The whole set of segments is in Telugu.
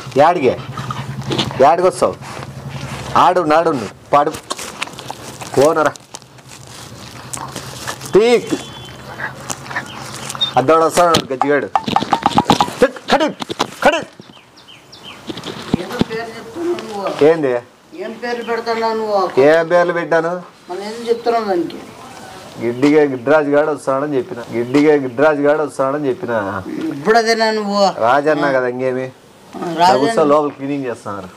యాడిగే యాడికి వస్తావు ఆడు నాడు పాడు పోనరా టీక్ అద్దోడు వస్తాడు గజ్జిగాడు కడి కడి ఏదో పేరు చెప్తున్నావు నువ్వు ఏంది ఏం పేరు పెడతావు నువ్వు ఏం పేర్లు పెట్టాను మళ్ళీ ఏం చెప్తున్నావు దానికి గిడ్డిగా గిడ్రాజు గాడు వస్తాడని చెప్పిన గిడ్డిగా గిడ్రాజు గాడు వస్తాడని చెప్పిన ఇప్పుడు అదేనా నువ్వు రాజన్న కదా ఇంకేమి రాజు కూర్చో లోపల క్లీనింగ్ చేస్తున్నారు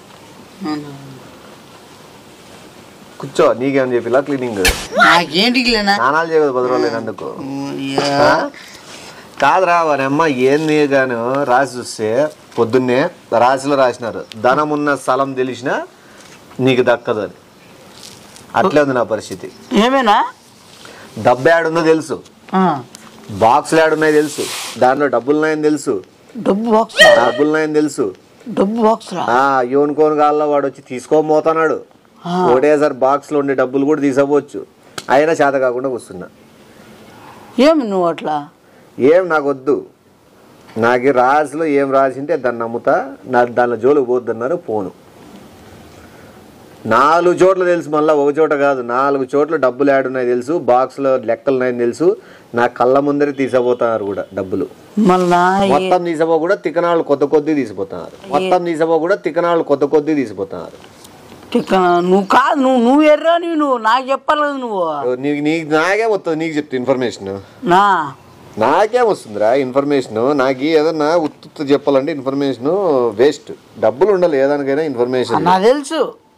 కూర్చో నీకేమని చెప్పిలా క్లీనింగ్ నాకేంటి లేనా స్నానాలు చేయదు పది రోజులు అందుకు ఆ? కాదురా వాని అమ్మ ఏంది గాను రాసి చూస్తే పొద్దున్నే రాశిలో రాసినారు ధనం ఉన్న స్థలం తెలిసినా నీకు దక్కదు అని అట్లే ఉంది నా పరిస్థితి ఏమేనా డబ్బు ఏడుందో తెలుసు బాక్సులు ఏడున్నాయో తెలుసు దాంట్లో డబ్బులు ఉన్నాయని తెలుసు డబ్బు బాక్స్ డబ్బులు ఉన్నాయని తెలుసు డబ్బు బాక్స్ రా ఆ యోనుకోని కాల్లో వాడు వచ్చి తీసుకోబోతున్నాడు ఒకటేసారి బాక్స్లో ఉండే డబ్బులు కూడా తీసుకోవచ్చు అయినా చేత కాకుండా వస్తున్నా ఏమి నువ్వు అట్లా ఏం నాకు వద్దు నాకు ఈ రాసిలో ఏం రాసింటే దాన్ని నమ్ముతా నా దానిలో జోలికి పోద్దన్నారు పోను నాలుగు చోట్ల తెలుసు మళ్ళీ ఒక చోట కాదు నాలుగు చోట్ల డబ్బులు యాడున్నాయి తెలుసు బాక్స్లో లెక్కలు ఉన్నాయని తెలుసు నా కళ్ళ ముందరే తీసపోతున్నారు కూడా డబ్బులు మళ్ళా మొత్తం తీసపో కూడా తికనాళ్ళు కొత్త కొద్ది తీసిపోతున్నారు మొత్తం తీసపో కూడా తికనాళ్ళు కొత్త కొద్ది తీసిపోతున్నారు టిక్క నువ్వు కాదు నువ్వు నువ్వు ఎర్రా నీవు నువ్వు నాకు చెప్పాలి కదా నువ్వు నీకు నీకు నాకే వస్తుంది నీకు చెప్తా ఇన్ఫర్మేషన్ నా నాకేం వస్తుందిరా ఇన్ఫర్మేషన్ నాకు ఏదన్నా ఉత్తు చెప్పాలంటే ఇన్ఫర్మేషన్ వేస్ట్ డబ్బులు ఉండాలి ఏదానికైనా ఇన్ఫర్మేషన్ నాకు తెలుసు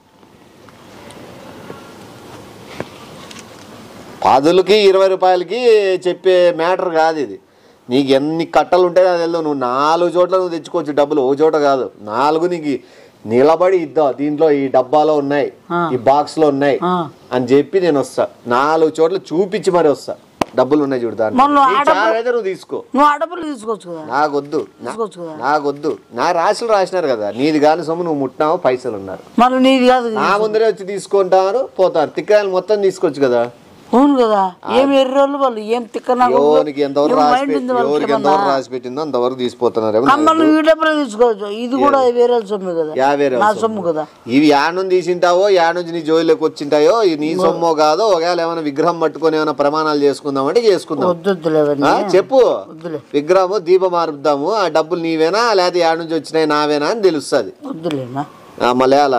పదులకి ఇరవై రూపాయలకి చెప్పే మ్యాటర్ కాదు ఇది నీకు ఎన్ని కట్టలు ఉంటాయో అది వెళ్దావు నువ్వు నాలుగు చోట్ల నువ్వు తెచ్చుకోవచ్చు డబ్బులు ఒక చోట కాదు నాలుగు నీకు నిలబడి ఇద్దాం దీంట్లో ఈ డబ్బాలో ఉన్నాయి ఆ. ఈ బాక్స్ లో ఉన్నాయి ఆ. అని చెప్పి నేను వస్తా నాలుగు చోట్ల చూపించి మరి వస్తా డబ్బులు ఉన్నాయి చూడు దాంట్లో మరి నువ్వు నీకు ఆ డబ్బులు- చాలా అయితే నువ్వు తీసుకో నువ్వు ఆ డబ్బులు తీసుకోవచ్చు కదా నాకొద్దు నా- తీసుకోవచ్చు కదా నాకొద్దు నా రాశులు రాసినారు కదా నీది కాని సొమ్ము నువ్వు ముట్టినావు పైసలు ఉన్నారు మళ్ళీ నీది కాదు నా ముందరే వచ్చి తీసుకుంటారు పోతారు తిక్కరాయలు మొత్తం తీసుకోవచ్చు కదా అవును కదా ఏం ఎర్రోళ్ళు వాళ్ళు ఏం తిక్కనా ఎవరికి ఎంతవరకు రాసి పెట్టి ఎవరికి ఎంతవరకు రాసి పెట్టిందో అంతవరకు తీసిపోతున్నారు ఏమన్నా మమ్మల్ని ఈ డబ్బులు తీసుకోవచ్చు ఇది కూడా వేరే సొమ్ము కదా యాభై నా సొమ్ము కదా ఇవి యాడ్ నుంచి తీసింటావో యాడ్ నుంచి నీ జోలిలోకి వచ్చింటాయో ఇది నీ సొమ్మో కాదో ఒకవేళ ఏమైనా విగ్రహం పట్టుకొని ఏమైనా ప్రమాణాలు చేసుకుందామంటే చేసుకుందాం వద్దులేవని ఆ, చెప్పు వద్దులే విగ్రహము దీపం మారుద్దాము ఆ డబ్బులు నీవేనా లేకపోతే యాడ్ నుంచి వచ్చినాయి నావేనా అని తెలుస్తుంది వద్దులేనా మలయాళ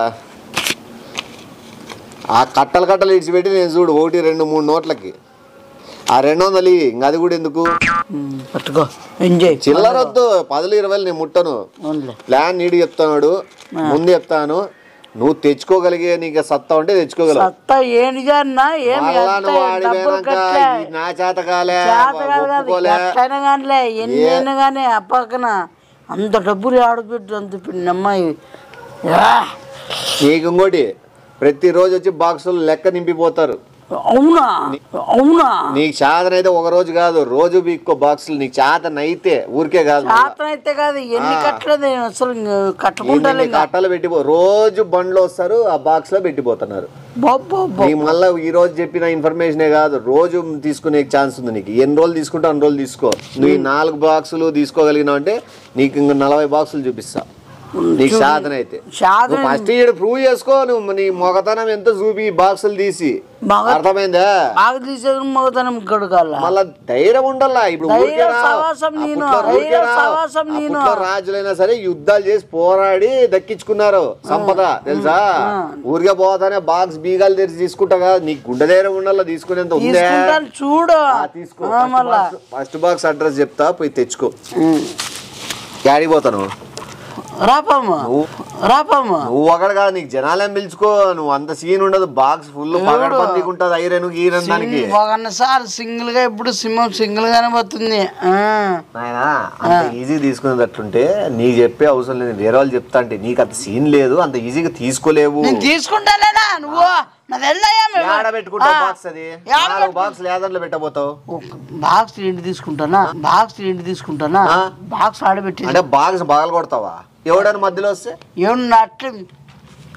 ఆ కట్టలు కట్టలు ఇడిచిపెట్టి నేను చూడు ఒకటి రెండు మూడు నోట్లకి ఆ రెండు వందలు ఇయ్యి. ఇంక అది కూడా ఎందుకు ఉమ్, పట్టుకో ఎంజాయ్ చిల్లర వద్దు పదులు ఇరవై నేను ముట్టను అవునులే ప్లాన్ నీడు చెప్తాడు ముందు చెప్తాను నువ్వు తెచ్చుకోగలిగే నీకు సత్తా ఉంటే తెచ్చుకోగలవు సత్తా ఏంటిగా అన్నా ఏమి మళ్ళా ఎంత నువ్వు డబ్బులు ఆడిపోయినాక కట్టలే ఇది నా చేత కాలే చేత కాదు కాదు ఒప్పుకోలే ఎట్లయినా కానిలే ఎన్ని అయినా కానీ ఆ పక్కన అంత డబ్బులు ఆడబెట్టు అంత పిన్న అమ్మాయి యా! నీకు ఇంకోటి ప్రతిరోజు వచ్చి బాక్సులు లెక్క నింపిపోతారు అవునా అవునా నీకు చేతన అయితే ఒక రోజు కాదు రోజు బీక్కో బాక్సులు నీకు చేతన అయితే ఊరికే కాదు శాతం అయితే కాదు ఎన్ని కట్టలేదు నేను అసలు కట్టుకుంటా ఇన్ని కట్టలు పెట్టిపో రోజు బండ్లో వస్తారు ఆ బాక్స్ లో పెట్టిపోతున్నారు బాబు నీకు మళ్ళీ ఈ రోజు చెప్పిన ఇన్ఫర్మేషనే కాదు రోజు తీసుకునే ఛాన్స్ ఉంది నీకు ఎన్ని రోజులు తీసుకుంటే అన్ని రోజులు తీసుకో నువ్వు ఈ నాలుగు బాక్సులు తీసుకోగలిగినావు అంటే నీకు ఇంక నలభై బాక్సులు చూపిస్తా నీకు సాధన అయితే సాధన ఫస్ట్ ఈడ ప్రూవ్ చేసుకో నువ్వు నీ మొగతనం ఎంత చూపి ఈ బాక్సులు తీసి మగ- అర్థమైందా బాగా తీసేది మగతనం గడుకాల మళ్ళా ధైర్యం ఉండాలా ఇప్పుడు ధైర్యం ఊరికే రావు. సవాసం నేను, అప్పట్లో ఊరికే ధైర్యం రావు. సవాసం నేను. అప్పట్లో రాజులైనా సరే యుద్ధాలు చేసి పోరాడి దక్కించుకున్నారు సంపద తెలుసా ఊరికే పోతానే బాక్స్ బీగాలు తెరిచి తీసుకుంటా కదా నీకు గుండె ధైర్యం ఉండాలా తీసుకునేంత ఉందే తీసుకుంటాను చూడు ఆ, తీసుకో ఆ, మళ్ళా ఫస్ట్ బాక్స్ అడ్రస్ చెప్తా పోయి తెచ్చుకో యాడికి పోతాను రాపమ్మ రాపమ్మ నువ్వు ఒకడు కాదు నీకు జనాలేం పిలుచుకో నువ్వు అంత సీన్ ఉండదు బాక్స్ ఫుల్ పగడ పందికి ఉంటుంది ఐరన్ గీరన్ దానికి ఒక సార్ సింగిల్ గా ఇప్పుడు సింహం సింగిల్ గానే పోతుంది ఆ. నాయనా అంత ఈజీ తీసుకునేటట్లుంటే నీకు చెప్పే అవసరం లేదు వేరే వాళ్ళు చెప్తా అంటే నీకు అంత సీన్ లేదు అంత ఈజీగా తీసుకోలేవు నేను తీసుకుంటానేనా నువ్వు నా ఏడ పెట్టుకుంటావు బాక్స్ అది నాలుగు బాక్స్ లేదంట్లో పెట్టబోతావు బాక్స్ ఏంటి తీసుకుంటానా బాక్స్ ఏంటి తీసుకుంటానా ఆ. బాక్స్ ఆడబెట్టి అంటే బాక్స్ బాగా కొడతావా ఎవడని మధ్యలో వస్తే ఏమన్నా అట్లా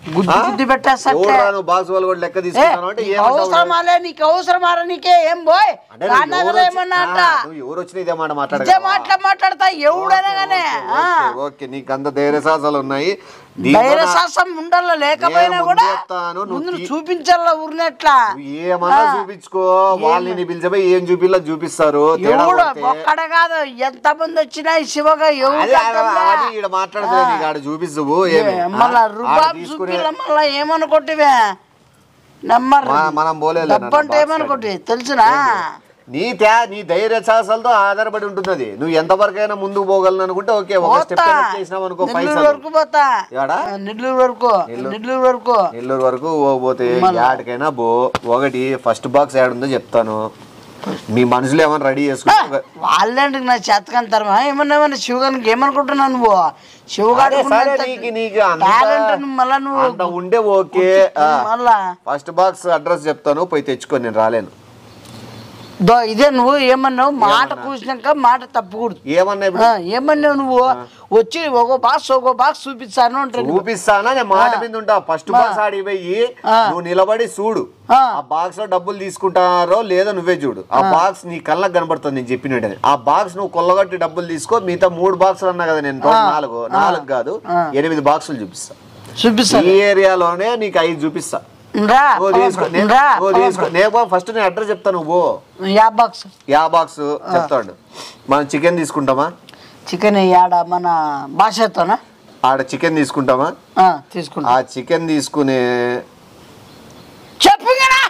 గుద్ది ఆ? గుద్ది పెట్టేస్తా ఎవరురా నువ్వు బాక్స్ వాళ్ళు కూడా లెక్క ఏ, తీసుకుంటాను అంటే నీకు ఏమంటావు అవసరమాలే నీకు అవసరమారా నీకే ఏం పోయ్ అంటే నువ్వు నాన్న ఎవరు కదా వచ్చి- ఏమన్నా అంట ఆ, నువ్వు ఎవరు వచ్చినా ఇదే మాట ఇదే మాట్లాడగలవా? మాట్లా మాట్లాడతా ఎవడైనా గానే ఆ. ఓకే, ఓకే నీకు అంత ధైర్య సాహసాలు ఉన్నాయి దీంతో ధైర్య నా- సాహసం ఉండాల లేకపోయినా నేను కూడా ముందు చెప్తాను, నువ్వు ముందు తీ- చూపించాల ఊరినట్లా నువ్వు ఏమన్నా చూపించుకో వాళ్ళని పిలిచిపోయి ఏం చూపిల్లా చూపిస్తారు తేడా ఎవడు కొడితే. ఒక్కడ కాదు ఎంత మంది వచ్చినా ఈ శివగా ఎవడు అదే కట్టంలే. అవన్నీ ఈడ మాట్లాడుతుంది నీకు ఆడ చూపిస్తువు ఏమి మళ్ళా ఆడ రుబాబ్ తీసుకునే చూపిల్ల మళ్ళా ఏమనుకుంటివే నెమ్మర్ మా- మనం పోలేదు డబ్బు అంటే ఏమనుకుంటే తెలుసునా నీ త్యా నీ ధైర్య సాహసాలతో ఆధారపడి ఉంటుంది అది నువ్వు ఎంతవరకైనా ముందుకు పోగలను అనుకుంటే ఓకే ఒక స్టెప్ పోతా చేసినావు అనుకో నెల్లూరు పైసలు వరకు పోతా ఏడా? ఆ, నెల్లూరు వరకు నెల్లూరు వరకు నెల్లూరు వరకు పోతే యాడికైనా బో ఒకటి ఫస్ట్ బాక్స్ ఏడుందో చెప్తాను మీ మనుషులు ఏమైనా రెడీ చేసుకుంటే వాళ్ళేంటికి నా చేతకాని తరమా ఏమన్నా ఏమన్నా శివగానికి ఏమనుకుంటున్నావు నువ్వు శివగాడి అదే సరే నీకు నీకు అంత టాలెంట్ మళ్ళా నువ్వు అంత ఉండే ఓకే మళ్ళా ఫస్ట్ బాక్స్ అడ్రస్ చెప్తాను పోయి తెచ్చుకో నేను రాలేను దో ఇదే నువ్వు ఏమన్నావు మాట కూసినాక మాట తప్పకూడదు ఏమన్నా ఇప్పుడు ఆ, ఏమన్నావు నువ్వు వచ్చి ఒక బాక్స్ ఒక బాక్స్ చూపిస్తాను అంటే చూపిస్తానా నేను మాట మీద ఉంటా ఫస్ట్ బాక్స్ ఆడికి పోయి నువ్వు నిలబడి చూడు ఆ. ఆ బాక్స్ లో డబ్బులు తీసుకుంటారో లేదో నువ్వే చూడు ఆ బాక్స్ నీ కళ్ళకు కనబడుతుంది నేను చెప్పినట్టు ఆ బాక్స్ నువ్వు కొల్లగొట్టి డబ్బులు తీసుకో మిగతా మూడు బాక్సులు అన్నా కదా నేను టోటల్ నాలుగు నాలుగు కాదు ఎనిమిది బాక్సులు చూపిస్తా చూపిస్తాను ఈ ఏరియాలోనే నీకు ఐదు చూపిస్తా రా నువ్వు తీసుకో నేను- రా నువ్వు తీసుకో నేను ఫస్ట్ నేను అడ్రస్ చెప్తాను నువ్వు యా బాక్స్ యా బాక్స్ చెప్తాడు మనం చికెన్ తీసుకుంటామా చికెన్ యాడ మన భాషతోనా ఆడ చికెన్ తీసుకుంటామా ఆ, తీసుకుంటా ఆ చికెన్ తీసుకునే చెప్పు కదా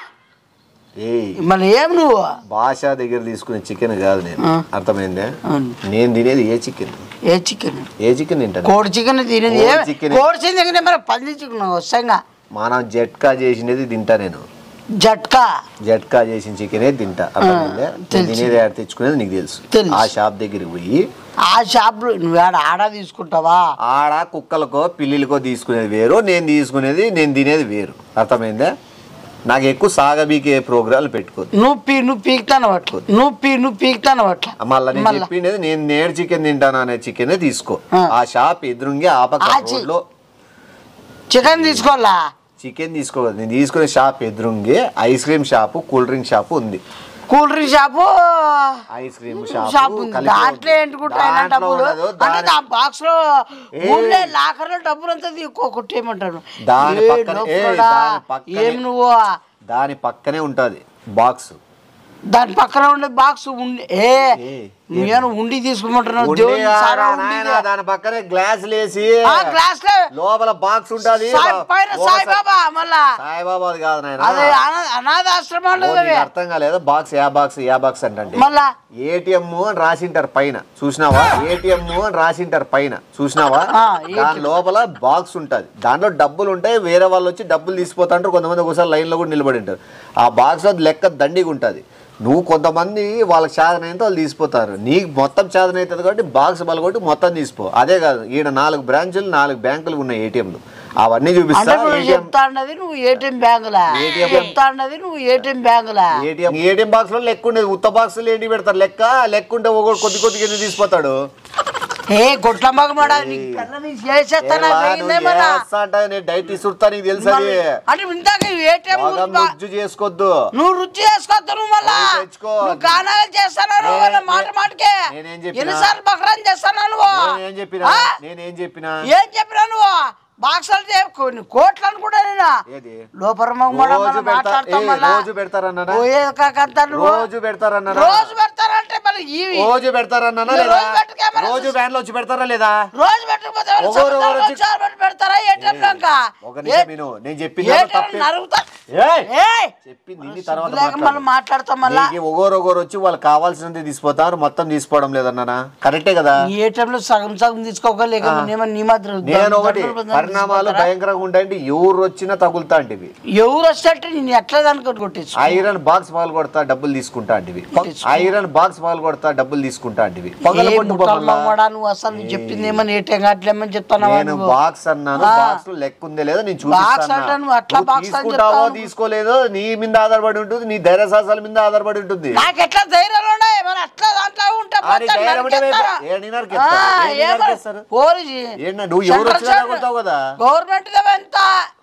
ఏయ్ మళ్ళీ ఏం నువ్వు భాష దగ్గర తీసుకునే చికెన్ కాదు నేను ఆ. అర్థమైందే అవును. నేను తినేది ఏ చికెన్ ఏ చికెన్ ఏ చికెన్ తింటాను కోడి చికెన్ తినేది కోడి ఏ- chicken. కోడి చికెన్ మరి పంది చికెన్ వస్తాంగా మనం జట్కా చేసినది తింటా నేను జట్కా జట్కా చేసిన చికెనే తింటా అర్థమైందే నేను తెలుసు. తినేది ఆడ తెచ్చుకునేది నీకు తెలుసు తెలుసు. ఆ షాప్ దగ్గరికి పోయి ఆ షాప్లో నువ్వు ఆడ ఆడ తీసుకుంటావా ఆడ కుక్కలకో పిల్లిలకో తీసుకునేది వేరు నేను తీసుకునేది నేను తినేది వేరు అర్థమైందే నాకు ఎక్కువ సాగబీకే ప్రోగ్రాలు పెట్టుకోదు నువ్వు పీ నువ్వు పీకుతాను పట్టు నువ్వు పీ నువ్వు పీకుతాను పట్ల మళ్ళీ నేను చెప్పిండేది నేను నేడు చికెన్ తింటాను అనే చికెనే తీసుకో ఆ. ఆ షాప్ ఎదురుంగే ఆ పక్క ఆ చి- రోడ్లో చికెన్ తీసుకోవాలా చికెన్ తీసుకోవద్దు నేను తీసుకునే షాప్ ఎదురుంగే ice cream shop cool drink shop ఉంది cool drink shop ice cream shop shop ఉంది కలిపి దాంట్లో ఉంది. ఏంటుకుంటా దాంట్లో డబ్బులు ఉండదు. అంటే దాని- ఆ బాక్స్ లో ఏ. ఊళ్ళో లాకర్ లో డబ్బులు అంతా కొట్టేయమంటాడు దాని ఏ పక్కన- ఏ, నొప్పుడా? దాని పక్కనే- ఏం నువ్వు దాని పక్కనే ఉంటది బాక్స్ దాని పక్కన ఉండే బాక్స్ ఉండి ఏ ఏ, నేను ఉండి తీసుకోమంటున్నావు ఉండి దేవుని సారా ఆడ ఉండి నాయనా, దాని పక్కనే గ్లాస్ లేసి ఆ గ్లాస్ లో లోపల బాక్స్ ఉంటది సాయి- పైన ఓ సాయిబాబా మళ్ళా సాయిబాబా అది కాదు నాయన అది అనా- అనాథాశ్రమాలు అవి. అర్థం కాలేదు బాక్స్ యా బాక్స్ యా బాక్స్ అంటే మళ్ళా ఏటీఎం అని రాసింటారు పైన చూసినావా ఏటీఎం అని రాసింటారు పైన చూసినావా ఆ, దాని లోపల బాక్స్ ఉంటది దాంట్లో డబ్బులు ఉంటాయి వేరే వాళ్ళు వచ్చి డబ్బులు తీసిపోతాంటారు కొంతమంది ఒకసారి లైన్ లో కూడా నిలబడి ఉంటారు ఆ బాక్స్ లో లెక్క దండిగా ఉంటది నువ్వు కొంతమంది వాళ్ళకి చాదన అయితే వాళ్ళు తీసిపోతారు నీకు మొత్తం చాదన అవుతుంది కాబట్టి బాక్స్ బలగొట్టి మొత్తం తీసిపో అదే కాదు ఈడ నాలుగు బ్రాంచులు నాలుగు బ్యాంకులు ఉన్నాయి ఏటీఎంలు అవన్నీ అంటే చూపిస్తా నువ్వు ఏటీఎం చెప్తా అన్నది నువ్వు ఏటీఎం బ్యాంకులా ATM. చెప్తా అన్నది నువ్వు ఏటీఎం బ్యాంకులా ఏటీఎం ఏటీఎం బాక్స్ లో లెక్క ఉండేది ఉత్త బాక్సులు ఏంటి పెడతారు లెక్క లెక్క ఉంటే ఒకటి కొద్ది కొద్దిగా ఎందుకు తీసిపోతాడు ఏ కొట్ల మగమాడ నీకు పిల్లని చేసేస్తానా ఏలా, వేయిందే నువ్వు మళ్ళా? చేస్తా అంటే నేను డైట్ ఇసురుతా నీకు తెలుసు అది అంటే ఇందాక ఏటీఎం బాగా నుజ్జు చేసుకోవద్దు నువ్వు రుచి చేసుకోవద్దు నువ్వు మళ్ళా నువ్వు తెచ్చుకో. నువ్వు గానాలు చేస్తానా నువ్వు నే- మాట మాటకే నేనేం చెప్పినా? ఎన్నిసార్లు బకరాన్ చేస్తానా నువ్వు నేనేం చెప్పినా ఆ? నేనేం చెప్పినా ఏం చెప్పినా నువ్వు బాక్సాలు చే- కొన్ని కోట్లు అనుకుంటా నేను ఏది లోపల మగమాడ రోజు మనం పెడతా- మాట్లాడతాం ఏ, మళ్ళా రోజు పెడతారన్నారా? పోయేది కాకంత నువ్వు రోజు పెడతారన్నారా రోజు పెడతారంటే మరి ఇవి రోజు పెడతారన్నా నువ్వు లేదా రోజు పెట్టుకే మరి. రోజు వ్యాన్ లో వచ్చి పెడతారా లేదా రోజు పెట్టకపోతే ఎవరు ఒకరు ఒకరు సంవత్సరాలు వచ్చి- ఒకసారి పెట్టి పెడతారా ఏటీఎం బ్యాంక్ ఒక నిమిషం విను నేను చెప్పింది తప్పే నరుగుతా ఏయ్! ఏయ్ చెప్పింది ఇన్ని తర్వాత లేక మళ్ళీ మాట్లాడు. మాట్లాడతాం మళ్ళా నీకు ఒకరు ఒకరు వచ్చి వాళ్ళు కావాల్సినది తీసిపోతారు మొత్తం తీసుకోవడం లేదన్నానా కరెక్టే కదా ఈ ఏటీఎంలో సగం సగం తీసుకోగలేక నేనేమో నీ మాత్రం నేను ఒకటి దొంగ దొంగ పరిణామాలు తీసుకుంటారా? భయంకరంగా ఉంటాయంటే ఎవరు వచ్చినా తగులుతా అంటివి ఎవరు వస్తే నేను ఎట్లా దానికి కొట్టేచ్చు ఐరన్ బాక్స్ పగలు కొడతా డబ్బులు తీసుకుంటా అంటివి ఐరన్ బాక్స్ పగలు కొడతా డబ్బులు తీసుకుంటా అంటివి ఏ పగల కొట్టు ముఠాలు బొమ్మలా. మమ్మడా నువ్వు అసలు నువ్వు చెప్పింది ఏమని ఏటీఎం కావట్లేమని చెప్తాను నేను బాక్స్ అన్నాను బాక్స్ లో లెక్క ఉందే లేదో నేను బాక్స్ చూపిస్తాను అంటే నువ్వు అట్లా బాక్స్ అని తీసుకుంటావో చెప్తావు. తీసుకోలేదో నీ మీద ఆధారపడి ఉంటుంది నీ ధైర్య సాహసాల మీద ఆధారపడి ఉంటుంది నాకు ఎట్లా ధైర్యాలు ఉన్నాయి మరి అట్లా దాంట్లో ఉంటే ఆ, నీ మొత్తం ధైర్యం ఉంటే నరికేస్తారా? ఏ నీ నరికేస్తారు? ఆ, ఏ నీ ఏమో, నరికేస్తారు? పోరి ఏంటన్నా, నువ్వు ఎవరు వచ్చినా కొడతావు కదా గవర్నమెంట్ ఎంత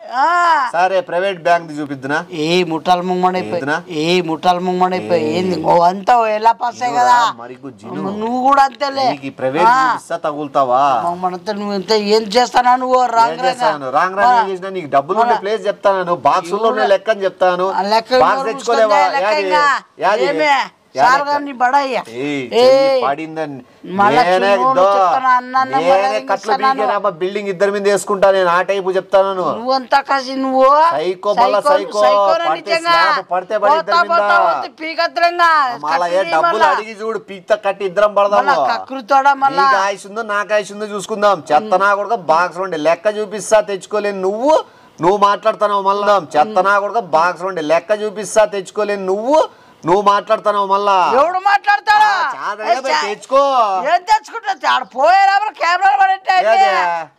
ఆ. సరే ప్రైవేట్ బ్యాంక్ చూపిద్దునా ఏ ముఠాలు ముంగడైపోయి ఏందినా? ఏ ముఠాలు ముంగడైపోయి ఏంది ఓ అంతా ఎలా పాస్ అయ్యి కదా మరి జిను నువ్వు కూడా అంతేలే నీకు ప్రైవేట్ చూపిస్తా తగులుతావా మనంతా నువ్వు ఎంత ఏం చేస్తానా నువ్వు ఏం రాంగ్ చేస్తాను రాంగ్ రాంగ్ ఏం చేసినా నీకు డబ్బులు ఉండే ప్లేస్ చెప్తాను బాక్స్ లో ఉన్న లెక్క అని చెప్తాను ఆ లెక్క బాక్స్ తెచ్చుకోలేవా యాది? యాది? ఏమే యా సార్ లెక్క? గారిని బడయ్యా ఏయ్, ఏ చెయ్యి పడిందని మళ్ళా నేనే చూడు, ఇద్దో. చెప్తాను, అన్నాన్న నేనే మళ్ళా కట్లు ఇస్తున్నాను. పీకేనామా బిల్డింగ్ ఇద్దరి మీద వేసుకుంటా నేను ఆ టైపు చెప్తాను నువ్వంతా కాసి నువ్వు సైకో మళ్ళా సైకో. సైకోరా పడితే నిజంగా. స్లాబ్ పడితే పడి పోతా, ఇద్దరి మీద. పోతా, పోతా, పీకత్రంగా. మళ్ళా ఏ కత్తిని డబ్బులు మళ్ళా. అడిగి చూడు పీత కట్టి ఇద్దరం పడదాము మళ్ళా కకృతోడా మళ్ళా. నీకు ఆయుష్ ఉందో నాకు ఆయుష్ ఉందో చూసుకుందాం చెత్తనా కూడా బాక్స్ ఉండే లెక్క చూపిస్తా తెచ్చుకోలేని నువ్వు నువ్వు మాట్లాడుతున్నావు మళ్ళా చెత్తనా కూడా బాక్స్ ఉండే లెక్క చూపిస్తా తెచ్చుకోలేని నువ్వు నువ్వు మాట్లాడుతున్నావు మళ్ళా ఎవడు మాట్లాడతాడా ఆ, చాదగా పోయి తెచ్చుకో. ఏం తెచ్చుకుంటా ఆడ పోయేలా కెమెరాలు పడేట్టే ఏదే?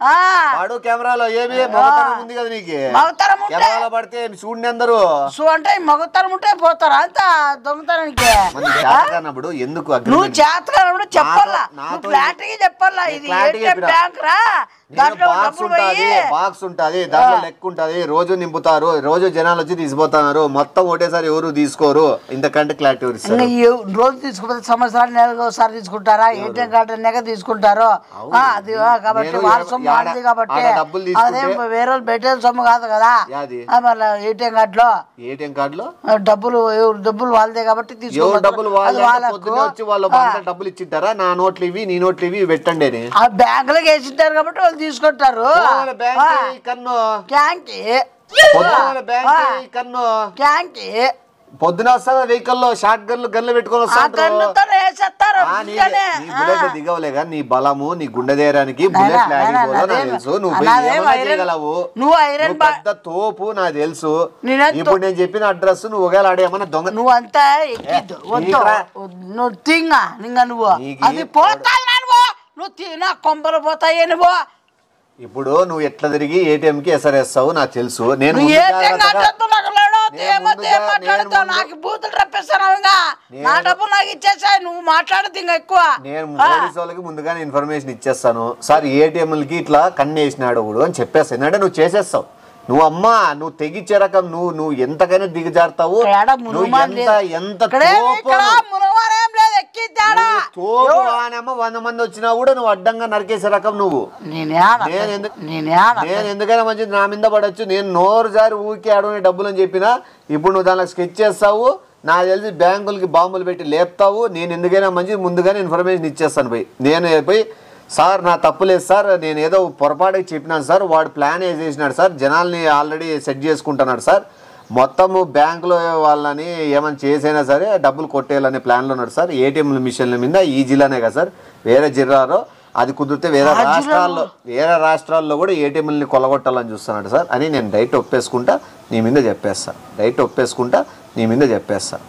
పాడు కెమెరాలో ఏమి మగతనం ఉంది కదా నీకు మగతనం ఉంటే? కెమెరాలో పడితే చూడండి అందరూ సో అంటే మగతనం ఉంటే పోతారా అంత దొంగతనానికి మన చేతకానప్పుడు ఎందుకు నువ్వు agreement? చేతకానప్పుడు చెప్పాలా నాతో- నాతో నువ్వు క్లారిటీగా చెప్పాలా నేను ఇది clarity ఏటీఎం చెప్పినా. బ్యాంక్ రా నేను దాంట్లో బాక్స్ డబ్బులు ఉంటది పోయి బాక్స్ ఉంటది దాంట్లో లెక్క ఉంటది రోజు నింపుతారు రోజు జనాలు వచ్చి తీసిపోతున్నారు మొత్తం ఒకటేసారి ఎవరు తీసుకోరు ఇంతకంటే క్లారిటీ ఎవరు ఇస్తారు ఇంకా ఈ రోజు తీసుకుపోతే సంవత్సరాలు నెలకు ఒకసారి తీసుకుంటారా ఏటీఎం కార్డు నెగ తీసుకుంటారు ఆ, అది ఆ, కాబట్టి నేను వారి ఏడ- సొమ్ము ఆడ- వాడిది కాబట్టి ఆడ డబ్బులు తీసుకుంటే- అదేం వేరే వాళ్ళు పెట్టే సొమ్ము కాదు కదా యాది? ఆ, మళ్ళీ ఏటీఎం కార్డులో ఏటీఎం కార్డులో ఆ, డబ్బులు ఎవరు డబ్బులు వాళ్ళదే కాబట్టి ఎవరు తీసుకోవాలి డబ్బులు వాళ్ళ పొద్దున్నే వచ్చి వాళ్ళు వాళ్ళ డబ్బులు ఇచ్చింటారా నా నోట్లు ఇవి నీ నోట్లు ఇవి పెట్టండి అని ఆ బ్యాంకులకు వేసింటారు కాబట్టి వాళ్ళు తీసుకుంటారు పొద్దున బ్యాంక్ ఈ కన్ను క్యాంకి పొద్దున బ్యాంక్ ఈ కన్ను క్యాంకి పొద్దున వస్తా వెహికల్ లో షార్ట్ గన్లు గన్లు పెట్టుకొని ఆ వస్తాడు కన్నుతో వేసేస్తారు ఆ, నీ అందుకనే. నీ బుల్లెట్ దిగవలే కానీ నీ బలము నీ గుండె దేరానికి బుల్లెట్ నాయనా, నాయనా, లాగిపోలో నాకు నాదేం- తెలుసు నువ్వు పోయి నాదేం ఏమన్నా ఐరన్- చేయగలవు నువ్వు ఐరన్ నువ్వు బా- పెద్ద తోపు నాకు తెలుసు నేనే తో- ఇప్పుడు నేను చెప్పిన అడ్రస్ నువ్వు ఒకవేళ ఆడేమన్నా దొంగ నువ్వంతా ఎక్కిద్దు ఏ, వద్దు నీకురా. నువ్వు తింగా నింగా నువ్వు నీకు అది పోతాయి నువ్వు నువ్వు తినా కొంపలు పోతాయి నువ్వు ఇప్పుడు నువ్వు ఎట్లా తిరిగి ఏటీఎం కి ఎసరేస్తావు నాకు తెలుసు నేను నువ్వు ముందు ఏ జాగ్రత్తగా- మాట్లాడుతున్నావు నేను ఏమో ముందుగా- ఏం మాట్లాడుతావు నేను నాకు బూతులు రప్పిస్తున్నావు ఇంకా నా నేను- డబ్బు నాకు ఇచ్చేసాయి నువ్వు మాట్లాడదు ఇంకా ఎక్కువ నేను ఆ, పోలీసు వాళ్ళకి ముందుగానే ఇన్ఫర్మేషన్ ఇచ్చేస్తాను సార్ ఏటీఎంలకి ఇట్లా కన్ను వేసినాడు వాడు అని చెప్పేస్తాను ఎందుకంటే నువ్వు చేసేస్తావు నువ్వు అమ్మా నువ్వు తెగిచ్చే రకం నువ్వు నువ్వు ఎంతకైనా దిగజారుతావు ఇక్కడ నువ్వు మునుమాన్ ఎంత లేదు. ఎంత ఇక్కడేం తోపు ఇక్కడ మునవారేం లేదు ఎక్కిద్దాడా తోపు వానమ్మ వంద మంది వచ్చినా కూడా నువ్వు అడ్డంగా నరికేసే రకం నువ్వు నేనేడ నేను ఎందుకు- నేనేడ నేను ఎందుకైనా మంచిది నా మీద పడవచ్చు నేను నోరు జారి ఊరికి అడవని డబ్బులు అని చెప్పినా ఇప్పుడు నువ్వు దానికి స్కెచ్ చేస్తావు నాకు తెలిసి బ్యాంకులకి బాంబులు పెట్టి లేపుతావు నేను ఎందుకైనా మంచిది ముందుగానే ఇన్ఫర్మేషన్ ఇచ్చేస్తాను పోయి నేను పోయి సార్ నా తప్పు లేదు సార్ నేను ఏదో పొరపాటుగా చెప్పినాను సార్ వాడు ప్లాన్ వేసేసినాడు సార్ జనాల్ని ఆల్రెడీ సెట్ చేసుకుంటున్నాడు సార్ మొత్తము బ్యాంకులో వాళ్ళని ఏమైనా చేసైనా సరే డబ్బులు కొట్టేయాలనే ప్లాన్లో ఉన్నాడు సార్ ఏటీఎం మిషన్ల మీద ఈ జిల్లానే కదా సార్ వేరే జిల్లాలో అది కుదిరితే వేరే ఆ జిల్లాలో? రాష్ట్రాల్లో వేరే రాష్ట్రాల్లో కూడా ఏటీఎంలని కొలగొట్టాలని చూస్తున్నాడు సార్ అని నేను డైట్ ఒప్పేసుకుంటా నీ మీద చెప్పేస్తా డైట్ ఒప్పేసుకుంటా నీ మీద చెప్పేస్తా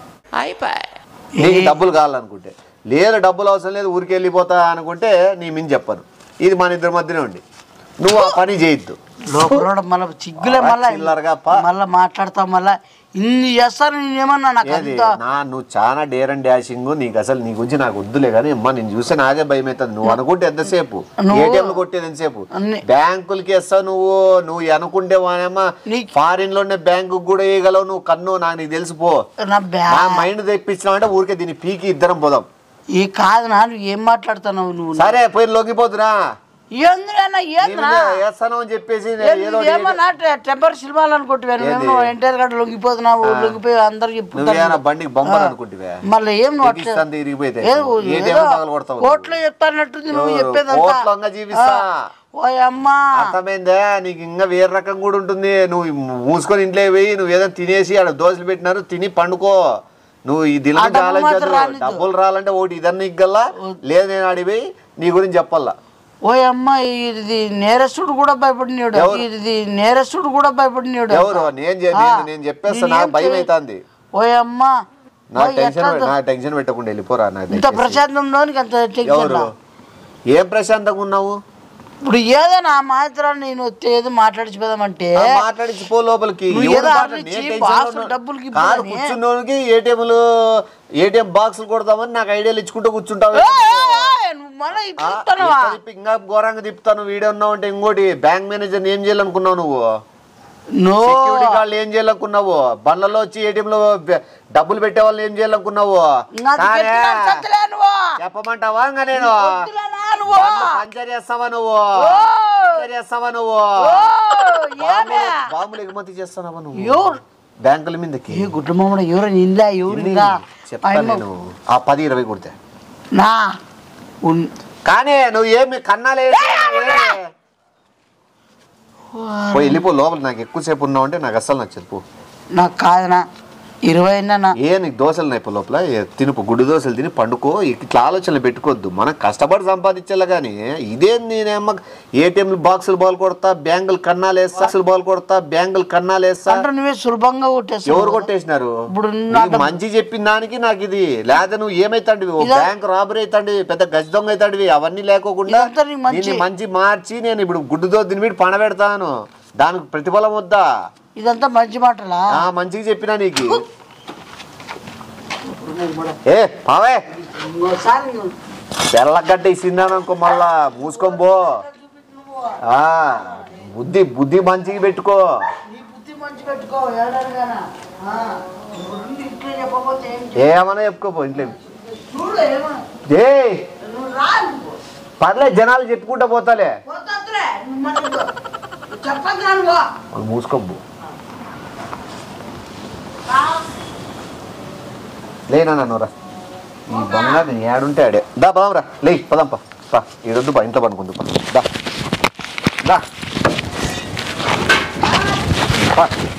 నీకు డబ్బులు కావాలనుకుంటే లేదు డబ్బులు అవసరం లేదు ఊరికి వెళ్ళిపోతా అనుకుంటే నీ మీద చెప్పను ఇది మన ఇద్దరి మధ్యనే ఉండి నువ్వు ఆ పని చేయొద్దు లోపల మళ్ళీ చిగ్గులే మళ్ళా చిల్లరగా పా. మళ్ళా మాట్లాడతావు మళ్ళా ఇన్ని చేస్తాను నేనేమన్నా నాకు ఏది అంత నా నువ్వు చాలా డేర్ అండ్ డాషింగ్ నీకు అసలు నీ గురించి నాకు వద్దులే కానీ అమ్మా నేను చూస్తే నాకే భయం అవుతుంది నువ్వు అనుకుంటే ఎంతసేపు నువ్వు- ఏటీఎంలు కొట్టేది ఎంతసేపు అన్ని- బ్యాంకులకి వేస్తావు నువ్వు నువ్వు అనుకుంటే వానేమ్మా నీ- ఫారిన్ లోనే బ్యాంకు కూడా వేయగలవు నువ్వు కన్ను నాకు నీకు తెలిసిపో నా బ్యా నా మైండ్ తెప్పించినావంటే ఊరికే దీన్ని పీకి ఇద్దరం పోదాం ఈ కాదు నా నువ్వు ఏం మాట్లాడుతున్నావు నువ్వు సరే పోయి లొంగిపోతున్నా ఏంద్రా నీ ఏంద్రా మీద వేస్తాను అని చెప్పేసి నేను ఏదో ఒకటి ఏమన్నా టెంపర్ సినిమాలు అనుకుంటున్నాను ఏంది? నువ్వు ఎన్టీఆర్ గడ్డ లొంగిపోతున్నావు లొంగిపోయి అందరు నువ్వేనా చెప్పుకుంటాను బండికి బంపర్ అనుకుంటివే మళ్ళీ ఏం నువ్వు అట్లా తెగిస్తాను తిరిగిపోతే ఏదో ఏటీఎం ఏదో పగలగొడతావు కోట్లో చెప్తానట్టుంది నువ్వు ఎవరు? చెప్పేదంతా కోట్లంగా జీవిస్తా. ఓ అమ్మా అర్థమైందా నీకు ఇంకా వేరే రకం కూడా ఉంటుంది నువ్వు మూసుకొని ఇంట్లో పోయి నువ్వు ఏదో తినేసి ఆడ దోశలు పెట్టినారు తిని పండుకో నువ్వు ఈ దిల ఆ గురించి డబ్బు మాత్రం ఆలోచించదు రానిద్దు. డబ్బులు రావాలంటే ఒకటి ఇదన్నీ ఇగ్గల్లా లేదు నేను ఆడిపోయి నీ గురించి చెప్పాలా ఓ అమ్మ ఇది నేరస్తుడు కూడా భయపడినాడు ఎవరు? ఇది నేరస్తుడు కూడా భయపడినాడు ఎవరు నేను చె- నేను- నేను చెప్పేస్తా నాకు భయం అవుతుంది ఓ అమ్మ నా ఓ టెన్షన్ ఎట్లా నా టెన్షన్ పెట్టకుండా వెళ్ళిపోరా నాకు ఇంత దయచేసి. ప్రశాంతం ఉండడానికి అంత టెన్షన్ ఎవరు ఏం ప్రశాంతంగా ఉన్నావు ఇప్పుడు ఏదో నా మాత్రం నేను వస్తే ఏదో మాట్లాడిచిపోదామంటే ఆ మాట్లాడించి పో లోపలికి నువ్వు ఎవరు ఏదో మాట్లాడి- అరిచి నేను టెన్షన్లో బాక్సులు ఉన్నా. డబ్బులు గిబ్బులు కాదు అని. కూర్చున్నోనికి ఏటీఎంలు ఏటీఎం బాక్సులు కొడతామని నాకు ఐడియాలు ఇచ్చుకుంటూ కూర్చుంటావు ఏయ్, ఏయ్, ఏయ్, నువ్వు మళ్ళీ ఆ, ఇట్లా చెప్తున్నావా? ఇట్లా తిప్పి ఇంకా ఘోరంగా తిప్పుతాను వీడియో ఉన్నావు అంటే ఇంకోటి బ్యాంక్ మేనేజర్ ఏం చేయాలనుకున్నావు నువ్వు నో సెక్యూరిటీ గార్డులు ఏం చేయాలనుకున్నావు బండ్లలో వచ్చి ఏటీఎం లో బె- డబ్బులు పెట్టే వాళ్ళు ఏం చేయాలనుకున్నావు నాది కానీ గట్టిగా సత్తులే నువ్వు. చెప్పమంటావా ఇంకా నేను వద్దులేనా నువ్వు? బండ్లు పంచర్ చేస్తావా నువ్వు ఓ! పంచర్ చేస్తావా నువ్వు ఓ, ఏమే? బాంబులు- బాంబులు ఎగుమతి చేస్తున్నావా నువ్వు ఎవరు? బ్యాంకుల మీదకి ఏ గుడ్డ మామూలు ఎవరు ఇందా ఎవరు ఇన్ని ఇందా చెప్తా ఆయమ్మ- నేను ఆ పది ఇరవై కొడితే నా ఉన్- కానీ నువ్వు ఏమి కన్నాలే పోయి వెళ్ళిపో లోపల నాకు ఎక్కువసేపు ఉన్నావు అంటే నాకు అస్సలు నచ్చదు పో నాకు కాదనా ఇరవై నా ఏ నీకు దోశలు నైపు లోపల ఏ తినుపు గుడ్డు దోశలు తిని పండుకో ఇట్లా ఆలోచనలు పెట్టుకోవద్దు మనం కష్టపడి సంపాదించాలి కానీ ఇదే నేనేమ్మ ఏటీఎం బాక్సులు బాల్ కొడతా బ్యాంకులు కన్నాలు వేస్తా బాక్సులు బాల్ కొడతా బ్యాంకులు కన్నాలు వేస్తా అంటే నువ్వే సులభంగా కొట్టేస్తావు ఎవరు కొట్టేసినారు ఇప్పుడు నీకు మంచి చెప్పిన దానికి నాకు ఇది లేదా నువ్వు ఏమైతాండివి ఓ ఇదా- బ్యాంక్ రాబరీ అవుతాండివి పెద్ద గజ దొంగ అవుతాడివి అవన్నీ లేకోకుండా ఇదంతా నీకు మంచి. నిన్ను మంచి మార్చి నేను ఇప్పుడు గుడ్డుతో దీని మీద పణ పెడతాను దానికి ప్రతిఫలం వద్దా ఇదంతా మంచి మాటలా ఆ మంచిగా చెప్పినా నీకు ఏ పావే ఇంకోసారి నువ్వు- తెల్లగడ్డ ఇసిందాననుకో మళ్ళా మూసుకొని పో ఆ, బుద్ధి బుద్ధి మంచిగా పెట్టుకో నీ బుద్ధి మంచి పెట్టుకో ఏడాదిగానా? ఆ, నువ్వు ఇంట్లో చెప్పకపోతే ఏం చేయ- ఏమన్నా చెప్పుకోపో ఇంట్లో చూడు ఏమో ఏ నువ్వు రా నువ్వు. పర్లే జనాలు చెప్పుకుంటా పోతాలే పోతొద్దులే. నువ్వు మరి చెప్పద్దురా నువ్వు. వాళ్ళు మూసుకోబో రా. లేనా నన్ను రా ఈ బంగారు ఏడుంటే ఆడే దా పదాం రా లే పదాం పా పా ఈడొద్దు పా ఇంట్లో పనుకుందు పా దా దా పా